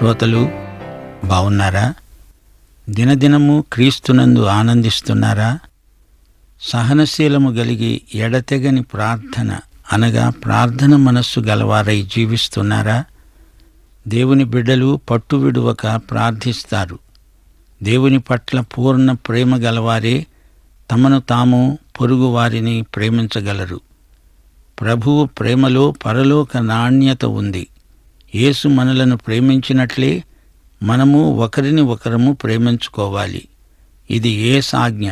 శ్రోతలు బాగున్నారా దినదినము క్రీస్తునందు ఆనందిస్తున్నారా సహనశీలము కలిగి ఎడతెగని ప్రార్థన అనగా ప్రార్థన మనస్సు గలవారై జీవిస్తున్నారా దేవుని బిడ్డలు పట్టు విడువక ప్రార్థిస్తారు దేవుని పట్ల పూర్ణ ప్రేమ గలవారే తమను తాము పొరుగు వారిని ప్రేమించగలరు ప్రభువు ప్రేమలో పరలోక నాణ్యత ఉంది యేసు మనలను ప్రేమించినట్లే మనము ఒకరిని ఒకరము ప్రేమించుకోవాలి ఇది ఏ సాజ్ఞ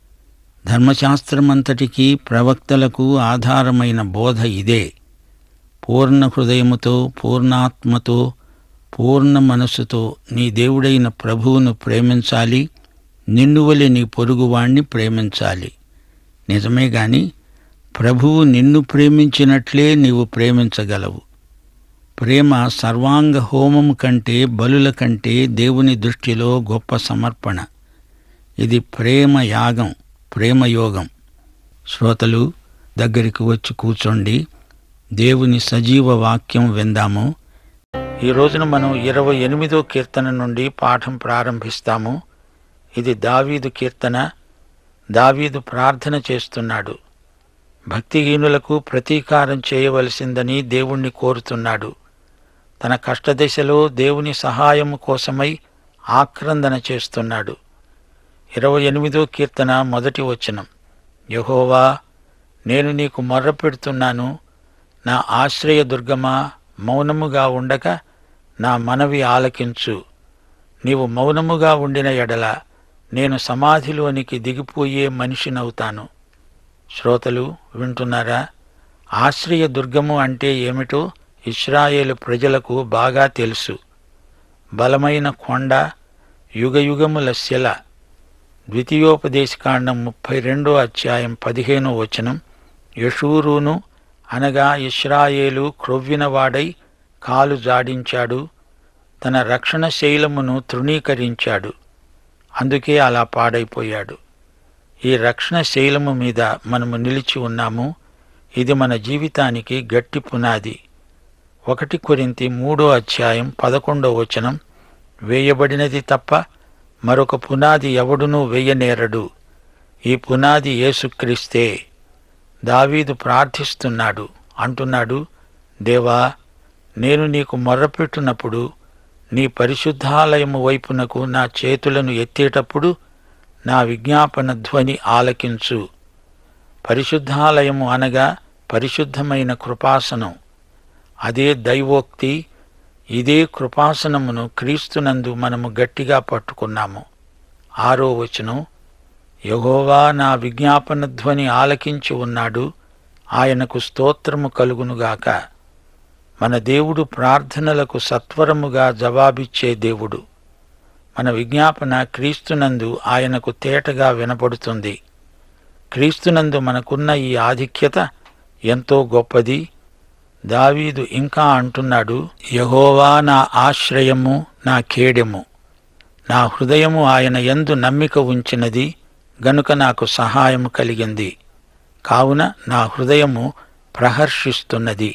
ధర్మశాస్త్రమంతటికీ ప్రవక్తలకు ఆధారమైన బోధ ఇదే పూర్ణ హృదయముతో పూర్ణాత్మతో పూర్ణ మనస్సుతో నీ దేవుడైన ప్రభువును ప్రేమించాలి నిన్నువలి నీ పొరుగువాణ్ణి ప్రేమించాలి నిజమే గాని ప్రభువు నిన్ను ప్రేమించినట్లే నీవు ప్రేమించగలవు ప్రేమ సర్వాంగ హోమము కంటే బలుల కంటే దేవుని దృష్టిలో గొప్ప సమర్పణ ఇది ప్రేమ యాగం ప్రేమయోగం శ్రోతలు దగ్గరికి వచ్చి కూర్చోండి దేవుని సజీవ వాక్యం విందాము ఈ రోజున మనం ఇరవై ఎనిమిదో కీర్తన నుండి పాఠం ప్రారంభిస్తాము ఇది దావీదు కీర్తన దావీదు ప్రార్థన చేస్తున్నాడు భక్తిహీనులకు ప్రతీకారం చేయవలసిందని దేవుణ్ణి కోరుతున్నాడు తన కష్టదశలో దేవుని సహాయము కోసమై ఆక్రందన చేస్తున్నాడు ఇరవై ఎనిమిదో కీర్తన మొదటి వచనం యహోవా నేను నీకు మొర్ర పెడుతున్నాను నా ఆశ్రయ దుర్గమా మౌనముగా ఉండక నా మనవి ఆలకించు నీవు మౌనముగా ఉండిన ఎడల నేను సమాధిలోనికి దిగిపోయే మనిషినవుతాను శ్రోతలు వింటున్నారా ఆశ్రయ దుర్గము అంటే ఏమిటో ఇస్రాయేలు ప్రజలకు బాగా తెలుసు బలమైన కొండ యుగయుగముల శిల ద్వితీయోపదేశకాండం ముప్పై రెండో అధ్యాయం పదిహేనో వచనం యషూరును అనగా ఇస్రాయేలు క్రొవ్వినవాడై కాలు జాడించాడు తన రక్షణ శైలమును తృణీకరించాడు అందుకే అలా పాడైపోయాడు ఈ రక్షణ శైలము మీద మనము నిలిచి ఉన్నాము ఇది మన జీవితానికి గట్టి పునాది ఒకటి కొరింతి మూడో అధ్యాయం పదకొండో వచనం వేయబడినది తప్ప మరొక పునాది ఎవడునూ వేయనేరడు ఈ పునాది యేసుక్రీస్తే దావీదు ప్రార్థిస్తున్నాడు అంటున్నాడు దేవా నేను నీకు మొర్రపెట్టునప్పుడు నీ పరిశుద్ధాలయము వైపునకు నా చేతులను ఎత్తేటప్పుడు నా విజ్ఞాపన ధ్వని ఆలకించు పరిశుద్ధాలయము అనగా పరిశుద్ధమైన కృపాసనం అదే దైవోక్తి ఇదే కృపాసనమును క్రీస్తునందు మనము గట్టిగా పట్టుకున్నాము ఆరో వచనం యహోవా నా విజ్ఞాపన ధ్వని ఆలకించి ఉన్నాడు ఆయనకు స్తోత్రము కలుగునుగాక మన దేవుడు ప్రార్థనలకు సత్వరముగా జవాబిచ్చే దేవుడు మన విజ్ఞాపన క్రీస్తునందు ఆయనకు తేటగా వినపడుతుంది క్రీస్తునందు మనకున్న ఈ ఆధిక్యత ఎంతో గొప్పది దావీదు ఇంకా అంటున్నాడు యహోవా నా ఆశ్రయము నా కేడెము నా హృదయము ఆయన యందు నమ్మిక ఉంచినది గనుక నాకు సహాయము కలిగింది కావున నా హృదయము ప్రహర్షిస్తున్నది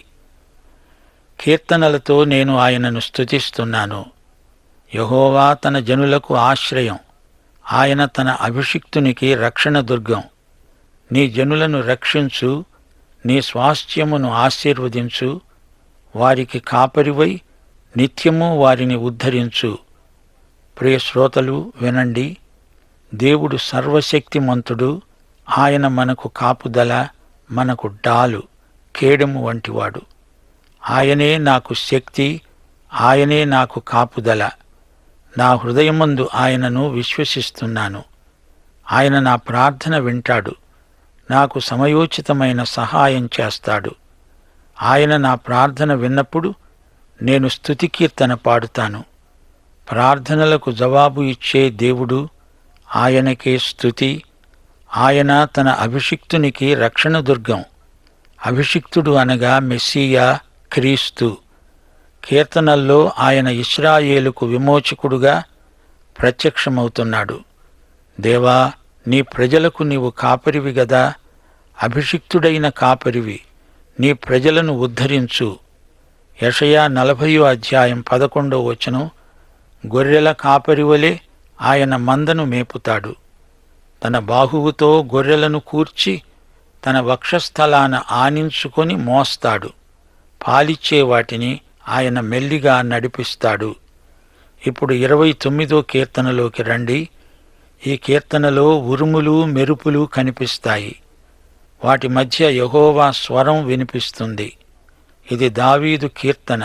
కీర్తనలతో నేను ఆయనను స్తుతిస్తున్నాను యహోవా తన జనులకు ఆశ్రయం ఆయన తన అభిషిక్తునికి రక్షణ దుర్గం నీ జనులను రక్షించు నీ స్వాస్థ్యమును ఆశీర్వదించు వారికి కాపరివై నిత్యము వారిని ఉద్ధరించు ప్రియ శ్రోతలు వినండి దేవుడు సర్వశక్తిమంతుడు ఆయన మనకు కాపుదల మనకు డాలు కేడెము వంటివాడు ఆయనే నాకు శక్తి ఆయనే నాకు కాపుదల నా హృదయమందు ఆయనను విశ్వసిస్తున్నాను ఆయన నా ప్రార్థన వింటాడు నాకు సమయోచితమైన సహాయం చేస్తాడు ఆయన నా ప్రార్థన విన్నప్పుడు నేను స్తుతి కీర్తన పాడుతాను ప్రార్థనలకు జవాబు ఇచ్చే దేవుడు ఆయనకే స్తుతి ఆయన తన అభిషిక్తునికి రక్షణ దుర్గం అభిషిక్తుడు అనగా మెస్సియా క్రీస్తు కీర్తనల్లో ఆయన ఇస్రాయేలుకు విమోచకుడుగా ప్రత్యక్షమవుతున్నాడు దేవా నీ ప్రజలకు నీవు కాపరివి గదా అభిషిక్తుడైన కాపరివి నీ ప్రజలను ఉద్ధరించు యషయా నలభయో అధ్యాయం పదకొండో వచనం గొర్రెల కాపరివలే ఆయన మందను మేపుతాడు తన బాహువుతో గొర్రెలను కూర్చి తన వక్షస్థలాన ఆనించుకొని మోస్తాడు పాలిచ్చే వాటిని ఆయన మెల్లిగా నడిపిస్తాడు ఇప్పుడు ఇరవై తొమ్మిదో కీర్తనలోకి రండి ఈ కీర్తనలో ఉరుములు మెరుపులు కనిపిస్తాయి వాటి మధ్య యహోవా స్వరం వినిపిస్తుంది ఇది దావీదు కీర్తన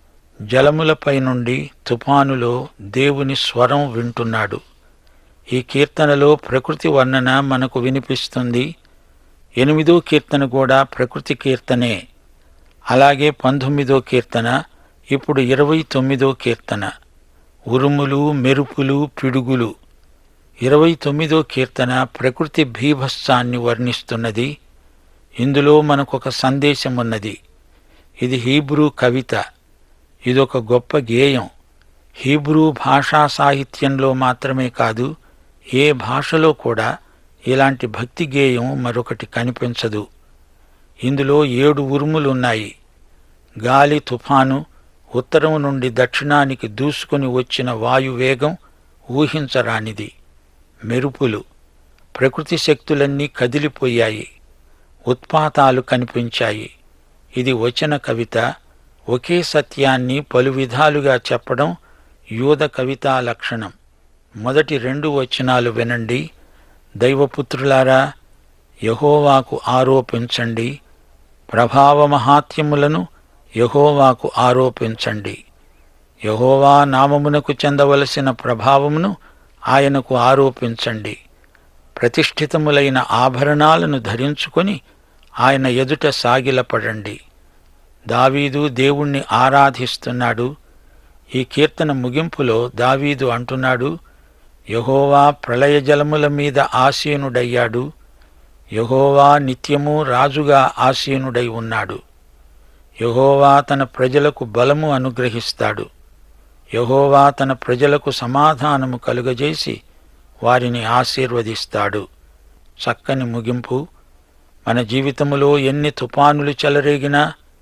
జలములపై నుండి తుఫానులో దేవుని స్వరం వింటున్నాడు ఈ కీర్తనలో ప్రకృతి వర్ణన మనకు వినిపిస్తుంది ఎనిమిదో కీర్తన కూడా ప్రకృతి కీర్తనే అలాగే పంతొమ్మిదో కీర్తన ఇప్పుడు ఇరవై తొమ్మిదో కీర్తన ఉరుములు మెరుపులు పిడుగులు ఇరవై తొమ్మిదో కీర్తన ప్రకృతి భీభత్సాన్ని వర్ణిస్తున్నది ఇందులో మనకొక సందేశం ఉన్నది ఇది హీబ్రూ కవిత ఇదొక గొప్ప గేయం హీబ్రూ భాషా సాహిత్యంలో మాత్రమే కాదు ఏ భాషలో కూడా ఇలాంటి భక్తి గేయం మరొకటి కనిపించదు ఇందులో ఏడు ఉరుములున్నాయి గాలి తుఫాను ఉత్తరం నుండి దక్షిణానికి దూసుకుని వచ్చిన వాయువేగం ఊహించరానిది మెరుపులు ప్రకృతి శక్తులన్నీ కదిలిపోయాయి ఉత్పాతాలు కనిపించాయి ఇది వచన కవిత ఒకే సత్యాన్ని పలు విధాలుగా చెప్పడం యూద కవితా లక్షణం మొదటి రెండు వచనాలు వినండి దైవపుత్రులారా యహోవాకు ఆరోపించండి ప్రభావ మహాత్యములను యహోవాకు ఆరోపించండి యహోవా నామమునకు చెందవలసిన ప్రభావమును ఆయనకు ఆరోపించండి ప్రతిష్ఠితములైన ఆభరణాలను ధరించుకొని ఆయన ఎదుట సాగిలపడండి దావీదు దేవుణ్ణి ఆరాధిస్తున్నాడు ఈ కీర్తన ముగింపులో దావీదు అంటున్నాడు యహోవా ప్రళయ జలముల మీద ఆసీనుడయ్యాడు యహోవా నిత్యము రాజుగా ఆసీనుడై ఉన్నాడు యహోవా తన ప్రజలకు బలము అనుగ్రహిస్తాడు యహోవా తన ప్రజలకు సమాధానము కలుగజేసి వారిని ఆశీర్వదిస్తాడు చక్కని ముగింపు మన జీవితములో ఎన్ని తుపానులు చెలరేగినా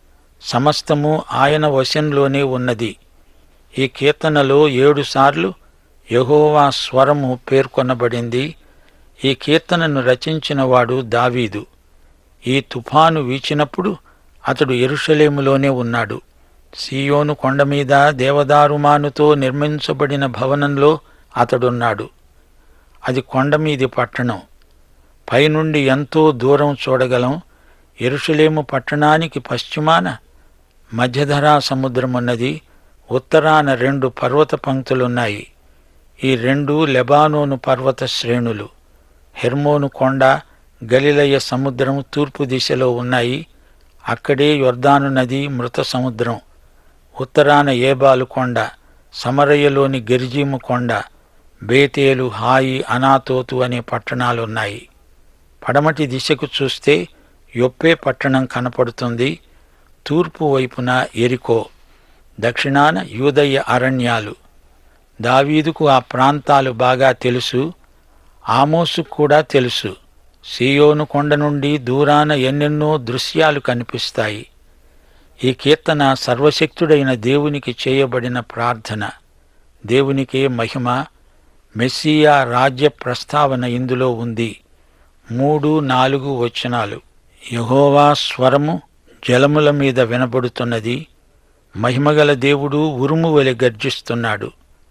సమస్తము ఆయన వశంలోనే ఉన్నది ఈ కీర్తనలో ఏడుసార్లు యహోవా స్వరము పేర్కొనబడింది ఈ కీర్తనను రచించినవాడు దావీదు ఈ తుఫాను వీచినప్పుడు అతడు ఎరుషలేములోనే ఉన్నాడు సీయోను కొండ మీద దేవదారుమానుతో నిర్మించబడిన భవనంలో అతడున్నాడు అది కొండమీది పట్టణం పైనుండి ఎంతో దూరం చూడగలం ఎరుషలేము పట్టణానికి పశ్చిమాన మధ్యధరా సముద్రమున్నది ఉత్తరాన రెండు పర్వత పంక్తులున్నాయి ఈ రెండు లెబానోను పర్వత శ్రేణులు హెర్మోను కొండ గలిలయ సముద్రం తూర్పు దిశలో ఉన్నాయి అక్కడే యొర్దాను నది మృత సముద్రం ఉత్తరాన ఏబాలు కొండ సమరయ్యలోని గెరిజీము కొండ బేతేలు హాయి అనాతోతు అనే పట్టణాలున్నాయి పడమటి దిశకు చూస్తే యొప్పే పట్టణం కనపడుతుంది తూర్పు వైపున ఎరికో దక్షిణాన యూదయ్య అరణ్యాలు దావీదుకు ఆ ప్రాంతాలు బాగా తెలుసు ఆమోసు కూడా తెలుసు సియోను కొండ నుండి దూరాన ఎన్నెన్నో దృశ్యాలు కనిపిస్తాయి ఈ కీర్తన సర్వశక్తుడైన దేవునికి చేయబడిన ప్రార్థన దేవునికే మహిమ మెస్సియా రాజ్య ప్రస్తావన ఇందులో ఉంది మూడు నాలుగు వచనాలు యహోవా స్వరము జలముల మీద వినబడుతున్నది మహిమగల దేవుడు ఉరుము వలె గర్జిస్తున్నాడు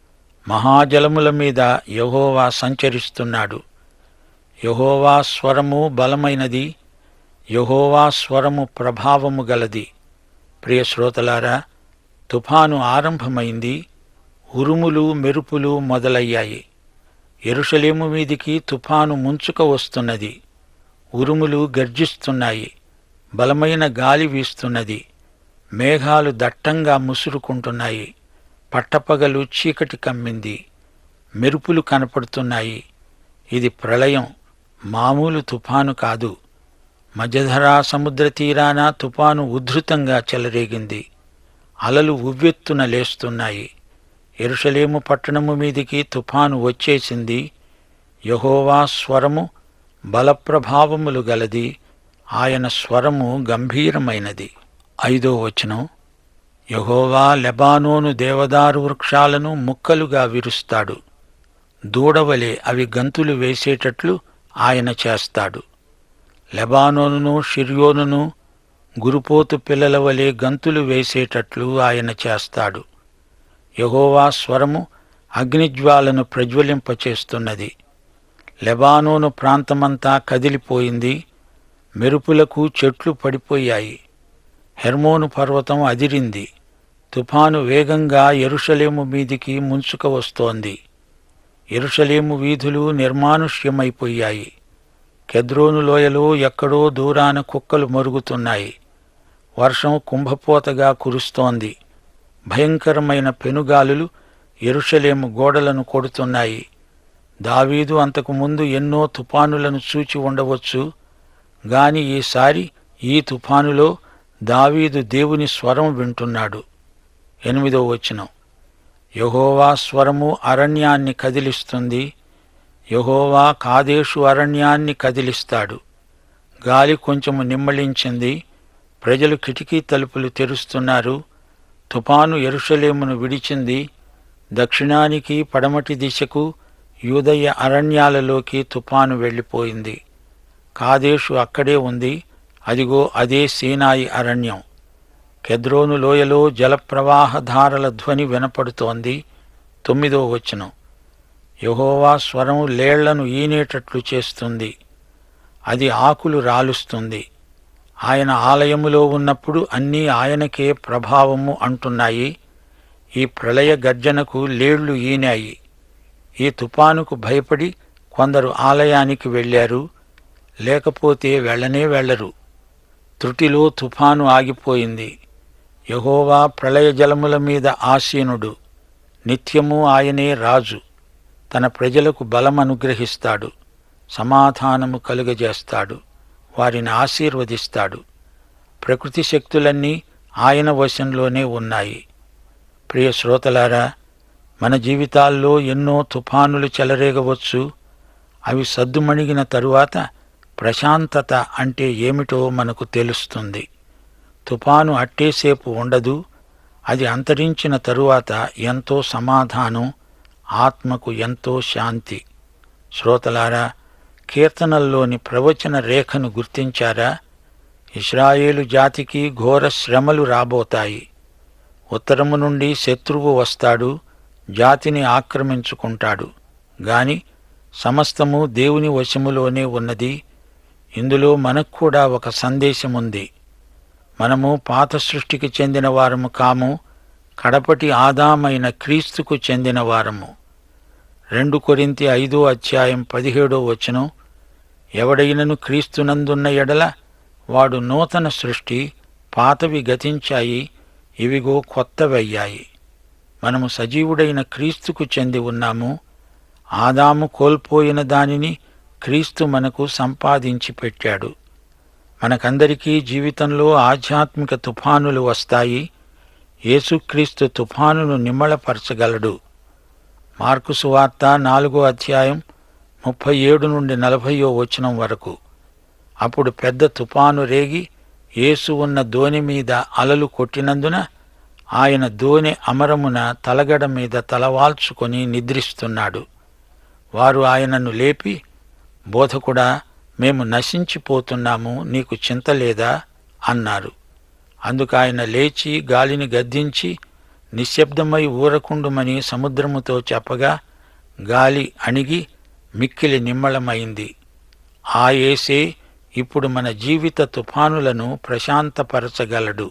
మహాజలముల మీద యహోవా సంచరిస్తున్నాడు యహోవా స్వరము బలమైనది యహోవా స్వరము ప్రభావము గలది ప్రియ శ్రోతలారా తుఫాను ఆరంభమైంది ఉరుములు మెరుపులు మొదలయ్యాయి ఎరుషలేము మీదికి తుఫాను ముంచుక వస్తున్నది ఉరుములు గర్జిస్తున్నాయి బలమైన గాలి వీస్తున్నది మేఘాలు దట్టంగా ముసురుకుంటున్నాయి పట్టపగలు చీకటి కమ్మింది మెరుపులు కనపడుతున్నాయి ఇది ప్రళయం మామూలు తుఫాను కాదు మధ్యధరా సముద్ర తీరాన తుఫాను ఉద్ధృతంగా చెలరేగింది అలలు ఉవ్వెత్తున లేస్తున్నాయి ఎరుషలేము పట్టణము మీదికి తుఫాను వచ్చేసింది యహోవా స్వరము బలప్రభావములు గలది ఆయన స్వరము గంభీరమైనది ఐదో వచనం యహోవా లెబానోను దేవదారు వృక్షాలను ముక్కలుగా విరుస్తాడు దూడవలే అవి గంతులు వేసేటట్లు ఆయన చేస్తాడు లెబానోనును షిర్యోనును గురుపోతు పిల్లల వలె గంతులు వేసేటట్లు ఆయన చేస్తాడు యహోవా స్వరము అగ్నిజ్వాలను ప్రజ్వలింపచేస్తున్నది లెబానోను ప్రాంతమంతా కదిలిపోయింది మెరుపులకు చెట్లు పడిపోయాయి హెర్మోను పర్వతం అదిరింది తుఫాను వేగంగా ఎరుషలేము మీదికి ముంచుక వస్తోంది ఎరుషలేము వీధులు నిర్మానుష్యమైపోయాయి కెద్రోను లోయలో ఎక్కడో దూరాన కుక్కలు మరుగుతున్నాయి వర్షం కుంభపోతగా కురుస్తోంది భయంకరమైన పెనుగాలులు ఎరుషలేము గోడలను కొడుతున్నాయి దావీదు అంతకు ముందు ఎన్నో తుఫానులను చూచి ఉండవచ్చు గాని ఈసారి ఈ తుఫానులో దావీదు దేవుని స్వరం వింటున్నాడు ఎనిమిదో వచనం యహోవా స్వరము అరణ్యాన్ని కదిలిస్తుంది యహోవా కాదేశు అరణ్యాన్ని కదిలిస్తాడు గాలి కొంచెము నిమ్మళించింది ప్రజలు కిటికీ తలుపులు తెరుస్తున్నారు తుపాను ఎరుషలేమును విడిచింది దక్షిణానికి పడమటి దిశకు యూదయ్య అరణ్యాలలోకి తుపాను వెళ్ళిపోయింది కాదేశు అక్కడే ఉంది అదిగో అదే సీనాయి అరణ్యం కెద్రోను లోయలో జలప్రవాహ ధారల ధ్వని వినపడుతోంది తొమ్మిదో వచనం యహోవా స్వరం లేళ్లను ఈనేటట్లు చేస్తుంది అది ఆకులు రాలుస్తుంది ఆయన ఆలయములో ఉన్నప్పుడు అన్నీ ఆయనకే ప్రభావము అంటున్నాయి ఈ ప్రళయ గర్జనకు లేళ్లు ఈనాయి ఈ తుపానుకు భయపడి కొందరు ఆలయానికి వెళ్ళారు లేకపోతే వెళ్ళనే వెళ్ళరు త్రుటిలో తుఫాను ఆగిపోయింది యహోవా ప్రళయ జలముల మీద ఆసీనుడు నిత్యము ఆయనే రాజు తన ప్రజలకు బలం అనుగ్రహిస్తాడు సమాధానము కలుగజేస్తాడు వారిని ఆశీర్వదిస్తాడు ప్రకృతి శక్తులన్నీ ఆయన వశంలోనే ఉన్నాయి ప్రియ శ్రోతలారా మన జీవితాల్లో ఎన్నో తుఫానులు చెలరేగవచ్చు అవి సద్దుమణిగిన తరువాత ప్రశాంతత అంటే ఏమిటో మనకు తెలుస్తుంది తుఫాను అట్టేసేపు ఉండదు అది అంతరించిన తరువాత ఎంతో సమాధానం ఆత్మకు ఎంతో శాంతి శ్రోతలారా కీర్తనల్లోని ప్రవచన రేఖను గుర్తించారా ఇస్రాయేలు జాతికి ఘోర శ్రమలు రాబోతాయి ఉత్తరము నుండి శత్రువు వస్తాడు జాతిని ఆక్రమించుకుంటాడు గాని సమస్తము దేవుని వశములోనే ఉన్నది ఇందులో మనకు కూడా ఒక సందేశముంది మనము పాత సృష్టికి చెందిన వారము కాము కడపటి ఆదామైన క్రీస్తుకు చెందిన వారము రెండు కొరింతి ఐదో అధ్యాయం పదిహేడో వచనం ఎవడైనను క్రీస్తునందున్న ఎడల వాడు నూతన సృష్టి పాతవి గతించాయి ఇవిగో కొత్తవయ్యాయి మనము సజీవుడైన క్రీస్తుకు చెంది ఉన్నాము ఆదాము కోల్పోయిన దానిని క్రీస్తు మనకు సంపాదించి పెట్టాడు మనకందరికీ జీవితంలో ఆధ్యాత్మిక తుఫానులు వస్తాయి యేసుక్రీస్తు తుఫానును నిమ్మళపరచగలడు మార్కు సువార్త నాలుగో అధ్యాయం ముప్పై ఏడు నుండి నలభయో వచనం వరకు అప్పుడు పెద్ద తుఫాను రేగి యేసు ఉన్న దోణి మీద అలలు కొట్టినందున ఆయన దోణి అమరమున తలగడ మీద తలవాల్చుకొని నిద్రిస్తున్నాడు వారు ఆయనను లేపి బోధకుడా మేము నశించిపోతున్నాము నీకు చింత లేదా అన్నారు అందుకు ఆయన లేచి గాలిని గద్దించి నిశ్శబ్దమై ఊరకుండుమని సముద్రముతో చెప్పగా గాలి అణిగి మిక్కిలి నిమ్మళమైంది ఆ ఏసే ఇప్పుడు మన జీవిత తుఫానులను ప్రశాంతపరచగలడు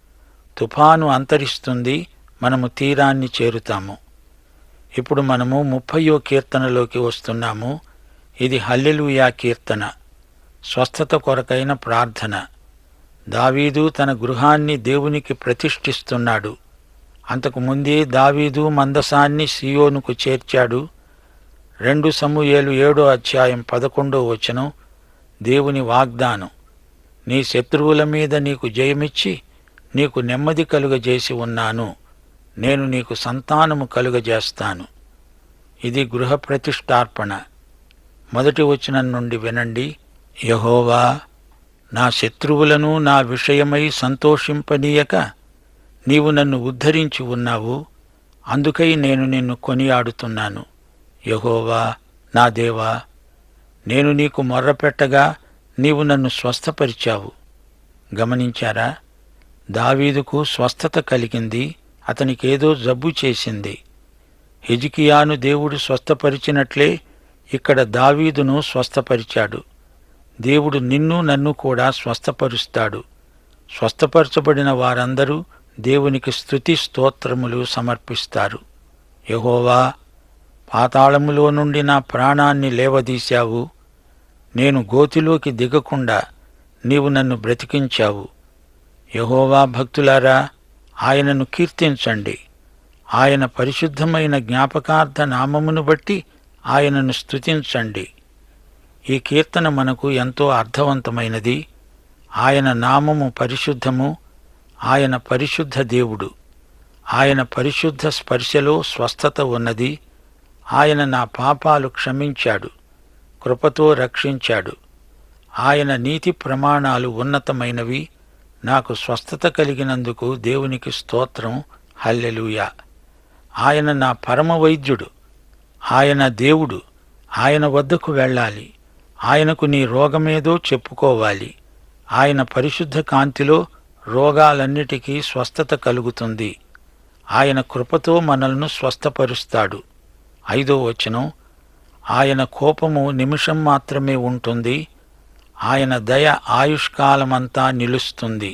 తుఫాను అంతరిస్తుంది మనము తీరాన్ని చేరుతాము ఇప్పుడు మనము ముప్పయో కీర్తనలోకి వస్తున్నాము ఇది హల్లెలూయా కీర్తన స్వస్థత కొరకైన ప్రార్థన దావీదు తన గృహాన్ని దేవునికి ప్రతిష్ఠిస్తున్నాడు అంతకు ముందే దావీదు మందసాన్ని సియోనుకు చేర్చాడు రెండు సమూయేలు ఏడో అధ్యాయం పదకొండో వచనం దేవుని వాగ్దానం నీ శత్రువుల మీద నీకు జయమిచ్చి నీకు నెమ్మది కలుగజేసి ఉన్నాను నేను నీకు సంతానము కలుగజేస్తాను ఇది గృహ ప్రతిష్టార్పణ మొదటి వచనం నుండి వినండి యహోవా నా శత్రువులను నా విషయమై సంతోషింపనీయక నీవు నన్ను ఉద్ధరించి ఉన్నావు అందుకై నేను నిన్ను కొనియాడుతున్నాను యహోవా నా దేవా నేను నీకు మొర్రపెట్టగా నీవు నన్ను స్వస్థపరిచావు గమనించారా దావీదుకు స్వస్థత కలిగింది అతనికేదో జబ్బు చేసింది హిజికియాను దేవుడు స్వస్థపరిచినట్లే ఇక్కడ దావీదును స్వస్థపరిచాడు దేవుడు నిన్ను నన్ను కూడా స్వస్థపరుస్తాడు స్వస్థపరచబడిన వారందరూ దేవునికి స్తుతి స్తోత్రములు సమర్పిస్తారు యహోవా పాతాళములో నుండి నా ప్రాణాన్ని లేవదీశావు నేను గోతిలోకి దిగకుండా నీవు నన్ను బ్రతికించావు యహోవా భక్తులారా ఆయనను కీర్తించండి ఆయన పరిశుద్ధమైన జ్ఞాపకార్థ నామమును బట్టి ఆయనను స్తుతించండి ఈ కీర్తన మనకు ఎంతో అర్థవంతమైనది ఆయన నామము పరిశుద్ధము ఆయన పరిశుద్ధ దేవుడు ఆయన పరిశుద్ధ స్పర్శలో స్వస్థత ఉన్నది ఆయన నా పాపాలు క్షమించాడు కృపతో రక్షించాడు ఆయన నీతి ప్రమాణాలు ఉన్నతమైనవి నాకు స్వస్థత కలిగినందుకు దేవునికి స్తోత్రం హల్లెలూయా ఆయన నా పరమ వైద్యుడు ఆయన దేవుడు ఆయన వద్దకు వెళ్ళాలి ఆయనకు నీ రోగమేదో చెప్పుకోవాలి ఆయన పరిశుద్ధ కాంతిలో రోగాలన్నిటికీ స్వస్థత కలుగుతుంది ఆయన కృపతో మనల్ని స్వస్థపరుస్తాడు ఐదో వచనం ఆయన కోపము నిమిషం మాత్రమే ఉంటుంది ఆయన దయ ఆయుష్కాలమంతా నిలుస్తుంది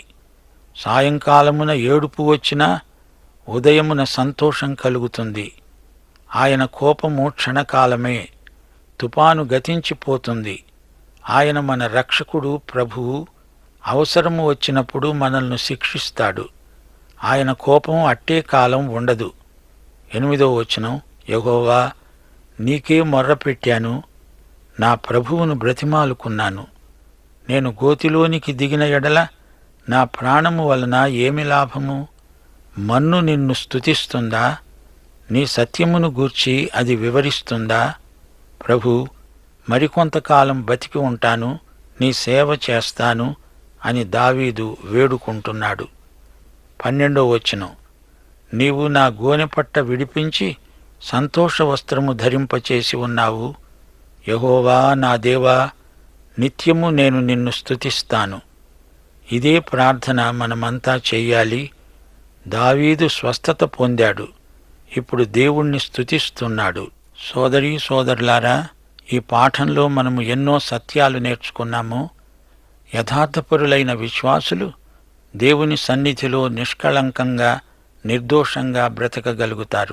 సాయంకాలమున ఏడుపు వచ్చినా ఉదయమున సంతోషం కలుగుతుంది ఆయన కోపము క్షణకాలమే తుపాను గతించిపోతుంది ఆయన మన రక్షకుడు ప్రభువు అవసరము వచ్చినప్పుడు మనల్ని శిక్షిస్తాడు ఆయన కోపం అట్టే కాలం ఉండదు ఎనిమిదో వచనం యహోవా నీకే మొర్ర పెట్టాను నా ప్రభువును బ్రతిమాలుకున్నాను నేను గోతిలోనికి దిగిన ఎడల నా ప్రాణము వలన ఏమి లాభము మన్ను నిన్ను స్తుతిస్తుందా నీ సత్యమును గూర్చి అది వివరిస్తుందా ప్రభు మరికొంతకాలం బతికి ఉంటాను నీ సేవ చేస్తాను అని దావీదు వేడుకుంటున్నాడు పన్నెండో వచనం నీవు నా గోనెపట్ట విడిపించి సంతోష వస్త్రము ధరింపచేసి ఉన్నావు యహోవా నా దేవా నిత్యము నేను నిన్ను స్తుతిస్తాను ఇదే ప్రార్థన మనమంతా చెయ్యాలి దావీదు స్వస్థత పొందాడు ఇప్పుడు దేవుణ్ణి స్తుతిస్తున్నాడు సోదరీ సోదరులారా ఈ పాఠంలో మనము ఎన్నో సత్యాలు నేర్చుకున్నాము యథార్థపరులైన విశ్వాసులు దేవుని సన్నిధిలో నిష్కళంకంగా నిర్దోషంగా బ్రతకగలుగుతారు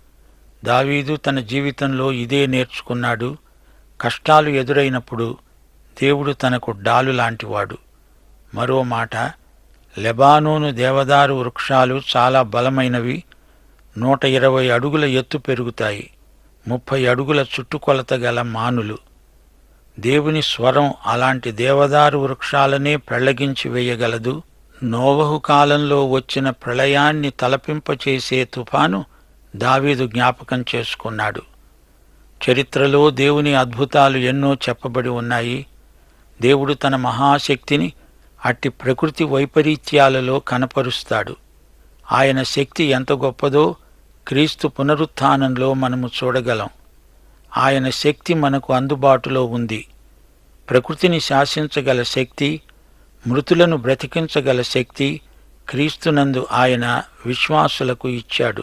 దావీదు తన జీవితంలో ఇదే నేర్చుకున్నాడు కష్టాలు ఎదురైనప్పుడు దేవుడు తనకు డాలు లాంటివాడు మరో మాట లెబానోను దేవదారు వృక్షాలు చాలా బలమైనవి నూట ఇరవై అడుగుల ఎత్తు పెరుగుతాయి ముప్పై అడుగుల చుట్టుకొలత గల మానులు దేవుని స్వరం అలాంటి దేవదారు వృక్షాలనే పెళ్లగించి వేయగలదు నోవహు కాలంలో వచ్చిన ప్రళయాన్ని తలపింపచేసే తుఫాను దావీదు జ్ఞాపకం చేసుకున్నాడు చరిత్రలో దేవుని అద్భుతాలు ఎన్నో చెప్పబడి ఉన్నాయి దేవుడు తన మహాశక్తిని అట్టి ప్రకృతి వైపరీత్యాలలో కనపరుస్తాడు ఆయన శక్తి ఎంత గొప్పదో క్రీస్తు పునరుత్థానంలో మనము చూడగలం ఆయన శక్తి మనకు అందుబాటులో ఉంది ప్రకృతిని శాసించగల శక్తి మృతులను బ్రతికించగల శక్తి క్రీస్తునందు ఆయన విశ్వాసులకు ఇచ్చాడు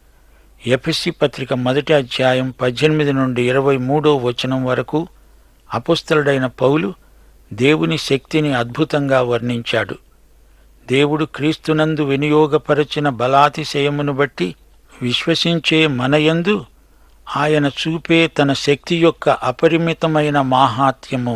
ఎఫెసి పత్రిక మొదటి అధ్యాయం పద్దెనిమిది నుండి ఇరవై మూడో వచనం వరకు అపుస్తలుడైన పౌలు దేవుని శక్తిని అద్భుతంగా వర్ణించాడు దేవుడు క్రీస్తునందు వినియోగపరచిన బలాతిశయమును బట్టి విశ్వసించే మనయందు ఆయన చూపే తన శక్తి యొక్క అపరిమితమైన మాహాత్యము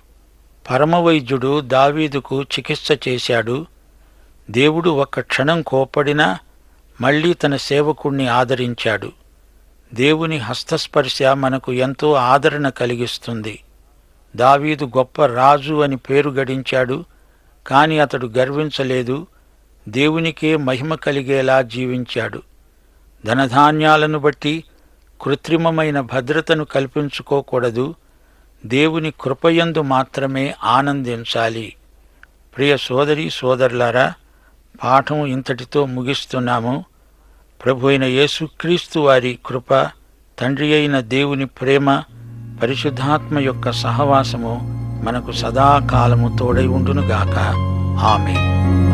పరమవైద్యుడు దావీదుకు చికిత్స చేశాడు దేవుడు ఒక్క క్షణం కోపడినా మళ్లీ తన సేవకుణ్ణి ఆదరించాడు దేవుని హస్తస్పర్శ మనకు ఎంతో ఆదరణ కలిగిస్తుంది దావీదు గొప్ప రాజు అని పేరు గడించాడు కాని అతడు గర్వించలేదు దేవునికే మహిమ కలిగేలా జీవించాడు ధనధాన్యాలను బట్టి కృత్రిమమైన భద్రతను కల్పించుకోకూడదు దేవుని కృపయందు మాత్రమే ఆనందించాలి ప్రియ సోదరి సోదరులారా పాఠం ఇంతటితో ముగిస్తున్నాము ప్రభు అయిన యేసుక్రీస్తు వారి కృప తండ్రి అయిన దేవుని ప్రేమ పరిశుద్ధాత్మ యొక్క సహవాసము మనకు సదాకాలము తోడై ఉండునుగాక ఆమె